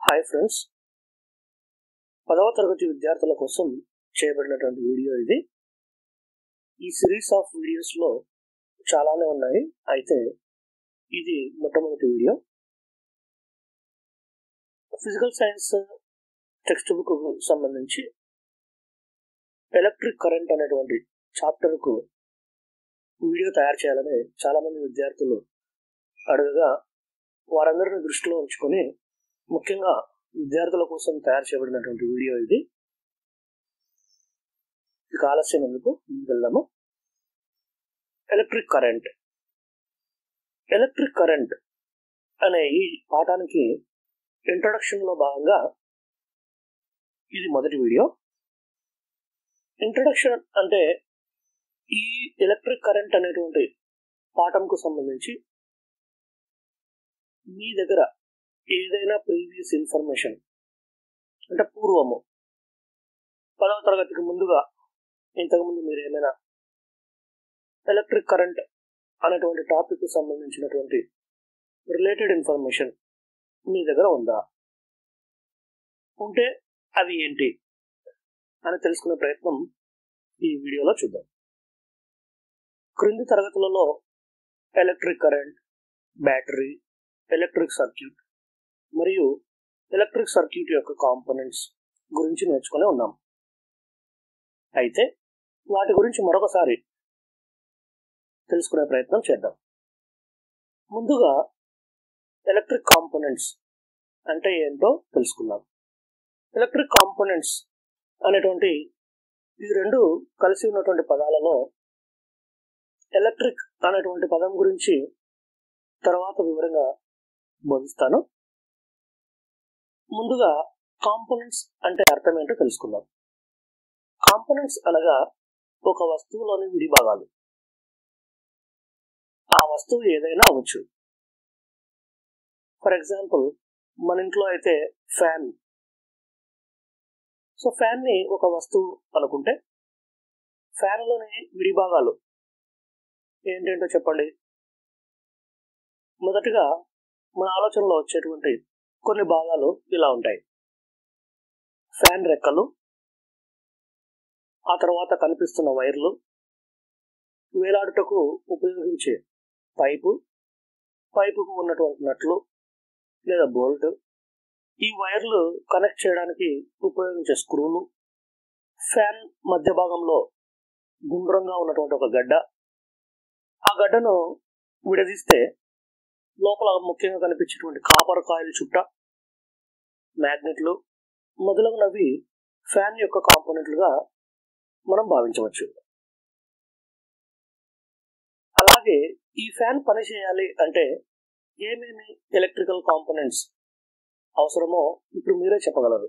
hi friends పదవ తరగతి విద్యార్థుల కోసం చేయబడినటువంటి వీడియో ఇది ఈ సిరీస్ ఆఫ్ వీడియోస్లో చాలానే ఉన్నాయి అయితే ఇది మొట్టమొదటి video physical science text book సంబంధించి ఎలక్ట్రిక్ కరెంట్ అనేటువంటి చాప్టర్కు వీడియో తయారు చేయాలని చాలామంది విద్యార్థులు అడగగా వారందరిని దృష్టిలో ఉంచుకొని ముఖ్యంగా విద్యార్థుల కోసం తయారు చేయబడినటువంటి వీడియో ఇది ఇక ఆలస్యం ఎందుకు వెళ్దాము ఎలక్ట్రిక్ కరెంట్ ఎలక్ట్రిక్ కరెంట్ అనే ఈ పాఠానికి ఇంట్రొడక్షన్ లో భాగంగా ఇది మొదటి వీడియో ఇంట్రొడక్షన్ అంటే ఈ ఎలక్ట్రిక్ కరెంట్ అనేటువంటి పాఠంకు సంబంధించి మీ దగ్గర ఏదైనా ప్రీవియస్ ఇన్ఫర్మేషన్ అంటే పూర్వము పదవ తరగతికి ముందుగా ఇంతకుముందు మీరు ఏమైనా ఎలక్ట్రిక్ కరెంట్ అనేటువంటి టాపిక్ సంబంధించినటువంటి రిలేటెడ్ ఇన్ఫర్మేషన్ మీ దగ్గర ఉందా ఉంటే అవి ఏంటి అని తెలుసుకునే ప్రయత్నం ఈ వీడియోలో చూద్దాం క్రింది తరగతులలో electric current battery electric circuit మరియు ఎలక్ట్రిక్ సర్క్యూట్ యొక్క కాంపోనెంట్స్ గురించి నేర్చుకునే ఉన్నాం అయితే వాటి గురించి మరొకసారి తెలుసుకునే ప్రయత్నం చేద్దాం ముందుగా ఎలక్ట్రిక్ కాంపోనెంట్స్ అంటే ఏంటో తెలుసుకుందాం ఎలక్ట్రిక్ కాంపోనెంట్స్ అనేటువంటి ఈ రెండు కలిసి ఉన్నటువంటి పదాలలో ఎలక్ట్రిక్ అనేటువంటి పదం గురించి తర్వాత వివరంగా బోధిస్తాను ముందుగా కాంపోనెంట్స్ అంటే అర్థం ఏంటో తెలుసుకుందాం కాంపోనెంట్స్ అనగా ఒక వస్తువులోని విడి భాగాలు ఆ వస్తువు ఏదైనా అవ్వచ్చు ఫర్ ఎగ్జాంపుల్ మన ఇంట్లో అయితే ఫ్యాన్ సో ఫ్యాన్ ని ఒక వస్తువు అనుకుంటే ఫ్యాన్లోని విడి భాగాలు ఏంటంటో చెప్పండి మొదటగా మన ఆలోచనలో వచ్చేటువంటి కొన్ని భాగాలు ఇలా ఉంటాయి ఫ్యాన్ రెక్కలు ఆ తర్వాత కనిపిస్తున్న వైర్లు వేలాడుటకు ఉపయోగించే పైపు పైపుకు ఉన్నటువంటి నట్లు లేదా బోల్ట్ ఈ వైర్లు కనెక్ట్ చేయడానికి ఉపయోగించే స్క్రూలు ఫ్యాన్ మధ్య భాగంలో గుండ్రంగా ఉన్నటువంటి ఒక గడ్డ ఆ గడ్డను విడదీస్తే లోపల ముఖ్యంగా కనిపించేటువంటి కాపర్ కాయిల్ చుట్ట మ్యాగ్నెట్లు మొదలగునవి ఫ్యాన్ యొక్క కాంపోనెంట్లుగా మనం భావించవచ్చు అలాగే ఈ ఫ్యాన్ పనిచేయాలి అంటే ఏమేమి ఎలక్ట్రికల్ కాంపోనెంట్స్ అవసరమో ఇప్పుడు మీరే చెప్పగలరు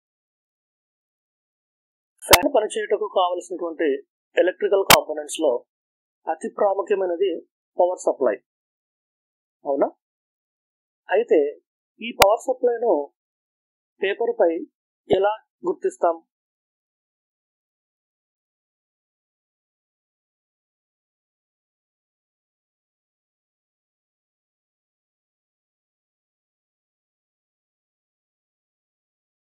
ఫ్యాన్ పనిచేయటకు కావలసినటువంటి ఎలక్ట్రికల్ కాంపోనెంట్స్ లో అతి ప్రాముఖ్యమైనది పవర్ సప్లై అవునా అయితే ఈ పవర్ సప్లైను పేపర్ పై ఎలా గుర్తిస్తాం